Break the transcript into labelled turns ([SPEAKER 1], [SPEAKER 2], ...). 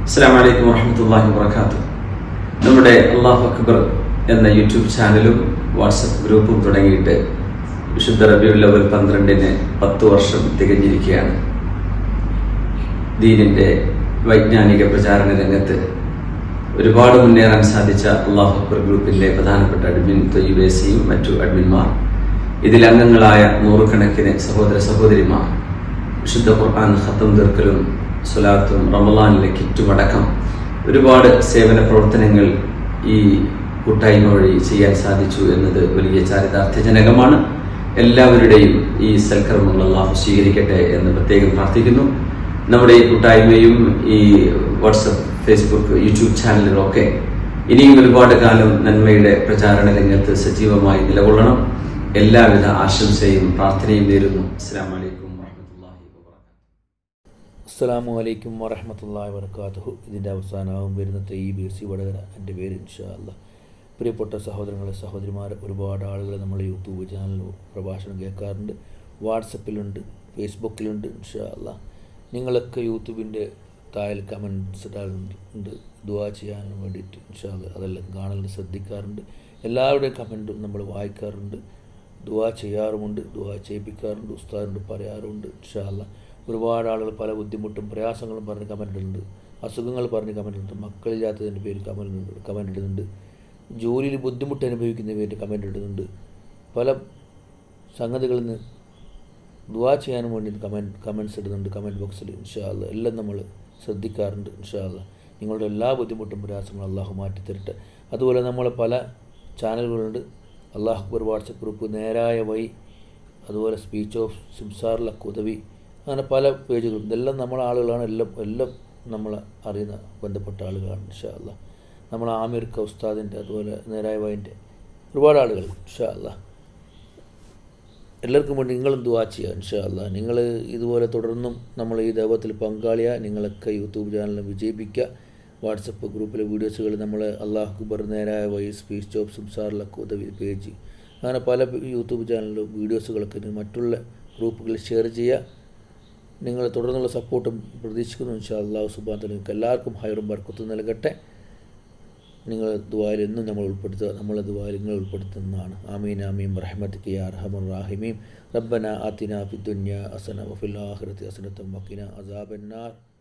[SPEAKER 1] അസ്സാം വലൈക്കും വാഹമത്തല്ലാഹി വാത്തു നമ്മുടെ അള്ളാഹു അക്ബർ എന്ന യൂട്യൂബ് ചാനലും വാട്സപ്പ് ഗ്രൂപ്പും തുടങ്ങിയിട്ട് വിശുദ്ധ റബിയുൽ ലെവൽ പന്ത്രണ്ടിന് പത്ത് വർഷം തികഞ്ഞിരിക്കുകയാണ് ദീനിന്റെ വൈജ്ഞാനിക പ്രചാരണ രംഗത്ത് ഒരുപാട് മുന്നേറാൻ സാധിച്ച അള്ളാഹു അക്ബർ ഗ്രൂപ്പിന്റെ പ്രധാനപ്പെട്ട അഡ്മിൻ തൊയ്യുബേസിയും മറ്റു അഡ്മിന്മാർ ഇതിൽ അംഗങ്ങളായ നൂറുകണക്കിന് സഹോദര സഹോദരിമാർ വിശുദ്ധ ഖുർആൻ ഖത്തം തീർക്കലും സുലാത്തും റമലാനിലെ കിറ്റുമടക്കം ഒരുപാട് സേവന പ്രവർത്തനങ്ങൾ ഈ കൂട്ടായ്മ വഴി ചെയ്യാൻ സാധിച്ചു എന്നത് വലിയ ചാരിതാർത്ഥ്യജനകമാണ് എല്ലാവരുടെയും ഈ സൽക്കർമ്മങ്ങൾ അള്ളാഹു സ്വീകരിക്കട്ടെ എന്ന് പ്രത്യേകം പ്രാർത്ഥിക്കുന്നു നമ്മുടെ ഈ കൂട്ടായ്മയും ഈ വാട്സപ്പ് ഫേസ്ബുക്ക് യൂട്യൂബ് ചാനലുകളൊക്കെ ഇനിയും ഒരുപാട് കാലം നന്മയുടെ പ്രചാരണ രംഗത്ത് സജീവമായി നിലകൊള്ളണം എല്ലാവിധ ആശംസയും പ്രാർത്ഥനയും നേരുന്നു അസ്സാം വലൈക്കും വാഹമത്തല്ലാഹി വാബർക്കാത്തു
[SPEAKER 2] അസ്സലാമു അലൈക്കും വറഹമത്തല്ലാ വർക്കാത്തുഹു ഇതിൻ്റെ അവസാനമാകും വരുന്നത് ഈ ബി സി വടകര എൻ്റെ പേര് ഇൻഷാ അല്ലാ പ്രിയപ്പെട്ട സഹോദരങ്ങളെ സഹോദരിമാർ ഒരുപാട് ആളുകൾ നമ്മൾ യൂട്യൂബ് ചാനലിൽ പ്രഭാഷണം കേൾക്കാറുണ്ട് വാട്സപ്പിലുണ്ട് ഫേസ്ബുക്കിലുണ്ട് ഇൻഷാ അല്ലാ നിങ്ങളൊക്കെ യൂട്യൂബിൻ്റെ താഴെ കമൻസ് ഇടാറുണ്ട് ദുവാ ചെയ്യാൻ വേണ്ടിയിട്ട് ഇൻഷാ അല്ലാ അതെല്ലാം കാണൽ ശ്രദ്ധിക്കാറുണ്ട് എല്ലാവരുടെയും കമൻറ്റും നമ്മൾ വായിക്കാറുണ്ട് ദുവാ ചെയ്യാറുമുണ്ട് ദുവാ ചെയ്യിപ്പിക്കാറുണ്ട് ഉസ്താദിനോട് പറയാറുണ്ട് ഇൻഷാ അല്ലാ ഒരുപാട് ആളുകൾ പല ബുദ്ധിമുട്ടും പ്രയാസങ്ങളും പറഞ്ഞ് കമൻ്റ് ഇടുന്നുണ്ട് അസുഖങ്ങൾ പറഞ്ഞ് കമൻ്റ് ഇടുന്നുണ്ട് മക്കളില്ലാത്തതിൻ്റെ പേര് കമൻ്റ് കമൻ്റ് ഇടുന്നുണ്ട് ജോലിയിൽ ബുദ്ധിമുട്ട് അനുഭവിക്കുന്ന പേര് കമൻ്റ് ഇടുന്നുണ്ട് പല സംഗതികളിൽ നിന്ന് ദുവാ ചെയ്യാനും വേണ്ടി കമൻറ്റ് കമൻസ് ഇടുന്നുണ്ട് കമൻറ്റ് ബോക്സിൽ ഇൻഷാല്ല എല്ലാം നമ്മൾ ശ്രദ്ധിക്കാറുണ്ട് ഇൻഷാല്ല നിങ്ങളുടെ എല്ലാ ബുദ്ധിമുട്ടും പ്രയാസങ്ങളും അള്ളാഹു മാറ്റിത്തരട്ടെ അതുപോലെ നമ്മൾ പല ചാനലുകളുണ്ട് അള്ളാഹു അക്ബർ വാട്സപ്പ് ഗ്രൂപ്പ് നേരായ വഴി അതുപോലെ സ്പീച്ച് ഓഫ് സിംസാറിലൊക്കെ ഉദവി അങ്ങനെ പല പേജുകളും ഇതെല്ലാം നമ്മളെ ആളുകളാണ് എല്ലാം എല്ലാം നമ്മൾ അറിയുന്ന ബന്ധപ്പെട്ട ആളുകളാണ് ഇൻഷാ അല്ല നമ്മൾ ആമിർ ഉസ്താദിൻ്റെ അതുപോലെ നേരായ വൈൻ്റെ ഒരുപാട് ആളുകൾ ഇൻഷാ അല്ല എല്ലാവർക്കും വേണ്ടി നിങ്ങളും ദുവാ ചെയ്യുക ഇൻഷാ അല്ല നിങ്ങൾ ഇതുപോലെ തുടർന്നും നമ്മൾ ഈ ദൈവത്തിൽ പങ്കാളിയാ നിങ്ങളൊക്കെ യൂട്യൂബ് ചാനലിൽ വിജയിപ്പിക്കുക വാട്സപ്പ് ഗ്രൂപ്പിലെ വീഡിയോസുകൾ നമ്മൾ അള്ളാഹു അക്ബർ നേരായ വഴി സ്പീച്ച് ജോബ് സംസാറിലൊക്കെ ഉദവി പേജ് അങ്ങനെ പല യൂട്യൂബ് ചാനലിലും വീഡിയോസുകളൊക്കെ നിങ്ങൾ മറ്റുള്ള ഗ്രൂപ്പുകളിൽ ഷെയർ ചെയ്യുക നിങ്ങൾ തുടർന്നുള്ള സപ്പോർട്ടും പ്രതീക്ഷിക്കുന്നു ഇൻഷാ അള്ളാഹു സുബാൻ നിങ്ങൾക്ക് എല്ലാവർക്കും ഹൈറും ബർക്കത്തും നൽകട്ടെ നിങ്ങൾ ദുബായിൽ എന്നും നമ്മൾ ഉൾപ്പെടുത്തുക നമ്മളെ ദുബായിൽ നിങ്ങൾ ഉൾപ്പെടുത്തുന്നതാണ് ആമീൻ ആമീൻ റഹ്മത്ത് യാ റഹമർ റാഹിമീം റബ്ബന ആത്തിന ഫി ദുനിയ അസന വഫിൽ ആഖിറതി അസനത്തും വഖിന അസാബന്നാർ